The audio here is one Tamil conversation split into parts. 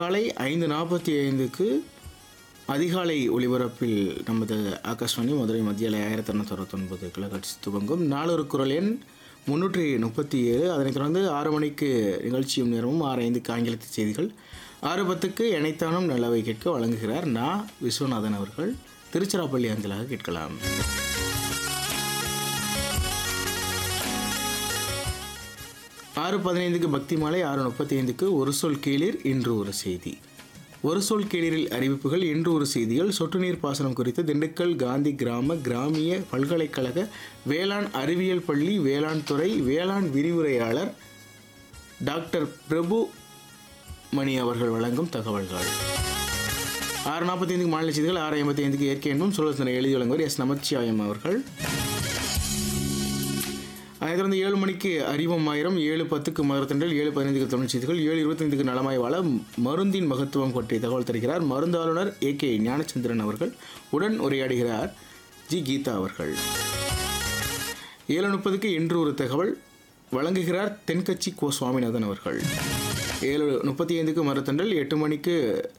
காலை ஐந்து நாற்பத்தி ஐந்துக்கு அதிகாலை ஒளிபரப்பில் நமது ஆகாஷ்வாணி மதுரை மத்திய அலை ஆயிரத்தி இரநூத்தி அறுபத்தொன்பது கிலோஹெட்ஸ் துவங்கும் நாலொரு குரல் எண் முந்நூற்றி முப்பத்தி ஏழு அதனைத் தொடர்ந்து ஆறு மணிக்கு நிகழ்ச்சியும் நேரமும் ஆறு ஐந்துக்கு ஆங்கிலத்து செய்திகள் ஆறு பத்துக்கு இணைத்தானும் நல்லவை கேட்க வழங்குகிறார் நா விஸ்வநாதன் அவர்கள் திருச்சிராப்பள்ளி அஞ்சலாக கேட்கலாம் ஆறு பதினைந்துக்கு பக்தி மாலை ஆறு முப்பத்தி ஐந்துக்கு ஒரு சொல் கேளிர் இன்று ஒரு செய்தி ஒரு சொல் கேளிரில் அறிவிப்புகள் இன்று ஒரு செய்திகள் சொட்டு நீர் பாசனம் குறித்து திண்டுக்கல் காந்தி கிராம கிராமிய பல்கலைக்கழக வேளாண் அறிவியல் பள்ளி வேளாண் துறை வேளாண் விரிவுரையாளர் டாக்டர் பிரபு மணி அவர்கள் வழங்கும் தகவல்கள் ஆறு நாற்பத்தி ஐந்துக்கு மாநில செய்திகள் ஆறு ஐம்பத்தி ஐந்துக்கு இயற்கை என்பும் சுழற்சனை எழுதி வழங்குவர் எஸ் நமச்சிவாயம் அவர்கள் அதைத் தொடர்ந்து ஏழு மணிக்கு அறிவம் ஆயிரம் ஏழு பத்துக்கு மதுரத்தண்டல் ஏழு பதினைந்துக்கு தமிழ் செய்திகள் ஏழு இருபத்தைந்துக்கு நலமாய் வாழ மருந்தின் மகத்துவம் பற்றி தகவல் தருகிறார் மருந்தாளுநர் ஏ கே ஞானச்சந்திரன் அவர்கள் உடன் உரையாடுகிறார் ஜி கீதா அவர்கள் ஏழு முப்பதுக்கு இன்று ஒரு தகவல் வழங்குகிறார் தென்கட்சி கோ சுவாமிநாதன் அவர்கள் ஏழு முப்பத்தி ஐந்துக்கு மரத்தண்டல் எட்டு மணிக்கு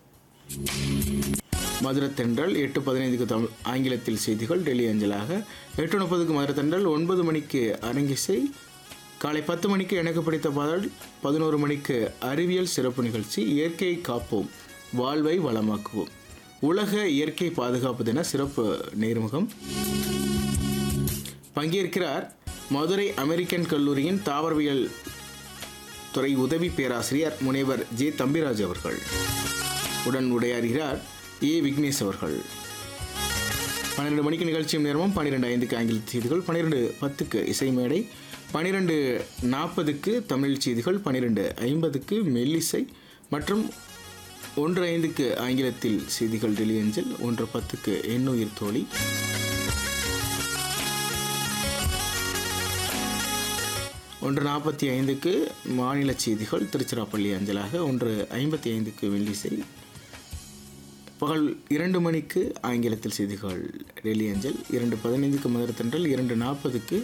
மதுரத்தென்றல் எட்டு பதினைந்துக்கு தமிழ் ஆங்கிலத்தில் செய்திகள் டெல்லி அஞ்சலாக எட்டு முப்பதுக்கு மதுரத்தென்றல் ஒன்பது மணிக்கு அரங்கிசை காலை பத்து மணிக்கு எனக்கு பிடித்த பாடல் பதினோரு மணிக்கு அறிவியல் சிறப்பு நிகழ்ச்சி இயற்கையை காப்போம் வாழ்வை வளமாக்குவோம் உலக இயற்கை பாதுகாப்பு தின சிறப்பு நேர்முகம் பங்கேற்கிறார் மதுரை அமெரிக்கன் கல்லூரியின் தாவரவியல் துறை உதவி பேராசிரியர் முனைவர் ஜே தம்பிராஜ் அவர்கள் உடன் உரையாடுகிறார் ஏ விக்னேஷ் அவர்கள் பன்னிரெண்டு மணிக்கு நிகழ்ச்சியும் நேரமும் பன்னிரெண்டு ஐந்துக்கு ஆங்கில செய்திகள் பன்னிரெண்டு பத்துக்கு இசை மேடை பன்னிரெண்டு நாற்பதுக்கு தமிழ் செய்திகள் பன்னிரெண்டு ஐம்பதுக்கு மெல்லிசை மற்றும் ஒன்று ஐந்துக்கு ஆங்கிலத்தில் செய்திகள் டெல்லி அஞ்சல் ஒன்று பத்துக்கு எண்ணுயிர் தோழி ஒன்று நாற்பத்தி ஐந்துக்கு மாநில செய்திகள் திருச்சிராப்பள்ளி அஞ்சலாக ஒன்று ஐம்பத்தி ஐந்துக்கு வெள்ளிசை பகல் இரண்டு மணிக்கு ஆங்கிலத்தில் செய்திகள் டெல்லி அஞ்சல் இரண்டு பதினைந்துக்கு மதுரத்தன்றல் இரண்டு நாற்பதுக்கு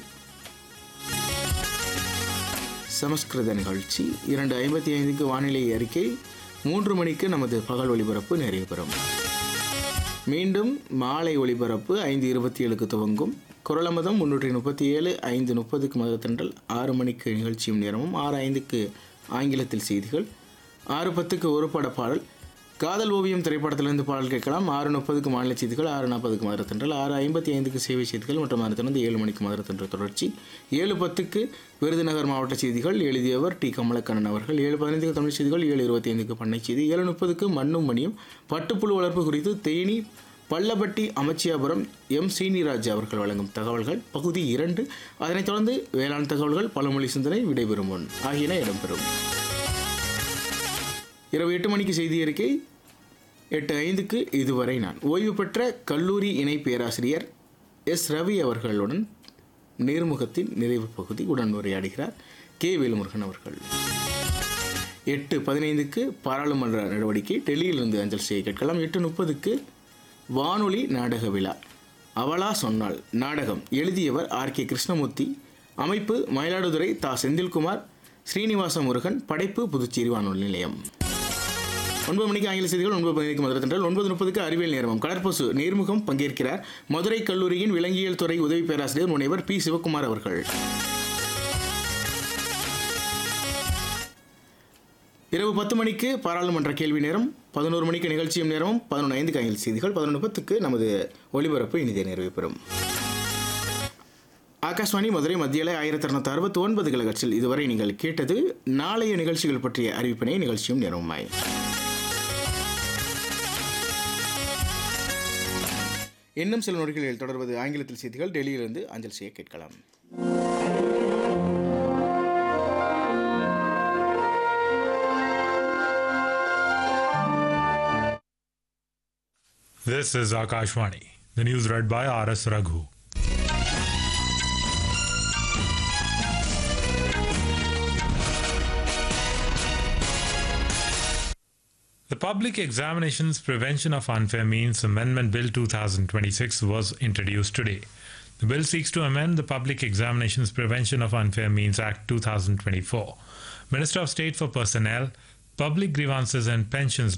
சமஸ்கிருத நிகழ்ச்சி இரண்டு ஐம்பத்தி ஐந்துக்கு வானிலை அறிக்கை மூன்று மணிக்கு நமது பகல் ஒளிபரப்பு நிறைவு பெறும் மீண்டும் மாலை ஒளிபரப்பு ஐந்து இருபத்தி ஏழுக்கு துவங்கும் குரலமதம் முன்னூற்றி முப்பத்தி ஏழு ஐந்து முப்பதுக்கு மதத்தன்றல் ஆறு மணிக்கு நிகழ்ச்சியும் நேரமும் ஆறு ஐந்துக்கு ஆங்கிலத்தில் செய்திகள் ஆறு பத்துக்கு ஒரு பட பாடல் காதல் ஓவியம் திரைப்படத்திலிருந்து பாடல் கேட்கலாம் ஆறு முப்பதுக்கு மாநில செய்திகள் ஆறு நாற்பதுக்கு மதுரத்தன்றல் ஆறு ஐம்பத்தி ஐந்துக்கு சேவை செய்திகள் மற்றும் அதை தொடர்ந்து ஏழு மணிக்கு மதுரத்தன்றல் தொடர்ச்சி ஏழு பத்துக்கு விருதுநகர் மாவட்ட செய்திகள் எழுதியவர் டி கமலக்கண்ணன் அவர்கள் ஏழு பதினைந்துக்கு தமிழ் செய்திகள் ஏழு இருபத்தி ஐந்துக்கு பண்ணை செய்தி ஏழு முப்பதுக்கு மண்ணும் மணியும் பட்டுப்புழு வளர்ப்பு குறித்து தேனி பள்ளப்பட்டி அமைச்சியாபுரம் எம் சீனிராஜ் அவர்கள் வழங்கும் தகவல்கள் பகுதி இரண்டு அதனைத் தொடர்ந்து வேளாண் தகவல்கள் பழமொழி சிந்தனை விடைபெறும் முன் ஆகியன இடம்பெறும் இரவு எட்டு மணிக்கு செய்தி அறிக்கை எட்டு ஐந்துக்கு இதுவரை நான் ஓய்வு பெற்ற கல்லூரி இணை பேராசிரியர் எஸ் ரவி அவர்களுடன் நேர்முகத்தின் நிறைவு பகுதி உடன் உரையாடுகிறார் கே வேலுமுருகன் அவர்கள் எட்டு பதினைந்துக்கு பாராளுமன்ற நடவடிக்கை டெல்லியிலிருந்து அஞ்சல் செய்ய கேட்கலாம் எட்டு முப்பதுக்கு வானொலி நாடக விழா அவளா சொன்னாள் நாடகம் எழுதியவர் ஆர் கே கிருஷ்ணமூர்த்தி அமைப்பு மயிலாடுதுறை தா செந்தில்குமார் ஸ்ரீனிவாச முருகன் படைப்பு புதுச்சேரி வானொலி நிலையம் ஒன்பது மணிக்கு ஆங்கில செய்திகள் ஒன்பது பதினைக்கு மதுரை தண்டல் ஒன்பது முப்பதுக்கு அறிவியல் நேரமும் கடற்பசு நேர்முகம் பங்கேற்கிறார் மதுரை கல்லூரியின் விலங்கியல் துறை உதவி பேராசிரியர் முனைவர் பி சிவகுமார் அவர்கள் இரவு பத்து மணிக்கு பாராளுமன்ற கேள்வி நேரம் பதினோரு மணிக்கு நிகழ்ச்சியும் நேரமும் பதினொன்று ஐந்துக்கு ஆங்கில செய்திகள் பதினொன்று பத்துக்கு நமது ஒலிபரப்பு இனிதே நிறைவு பெறும் ஆகாஷ்வாணி மதுரை மத்தியில ஆயிரத்தி இரநூத்தி அறுபத்தி ஒன்பது கிலகட்சில் இதுவரை நீங்கள் கேட்டது நாளைய நிகழ்ச்சிகள் பற்றிய அறிவிப்பினை நிகழ்ச்சியும் நேரமாய் இன்னும் சில நொடிகளில் தொடர்வது ஆங்கிலத்தில் செய்திகள் டெல்லியிலிருந்து அஞ்சல் செய்ய கேட்கலாம் This is Akashvani. The news read by R.S. Raghu. The Public Examinations Prevention of Unfair Means Amendment Bill 2026 was introduced today. The bill seeks to amend the Public Examinations Prevention of Unfair Means Act 2024. Minister of State for Personnel Public Grievances and Pensions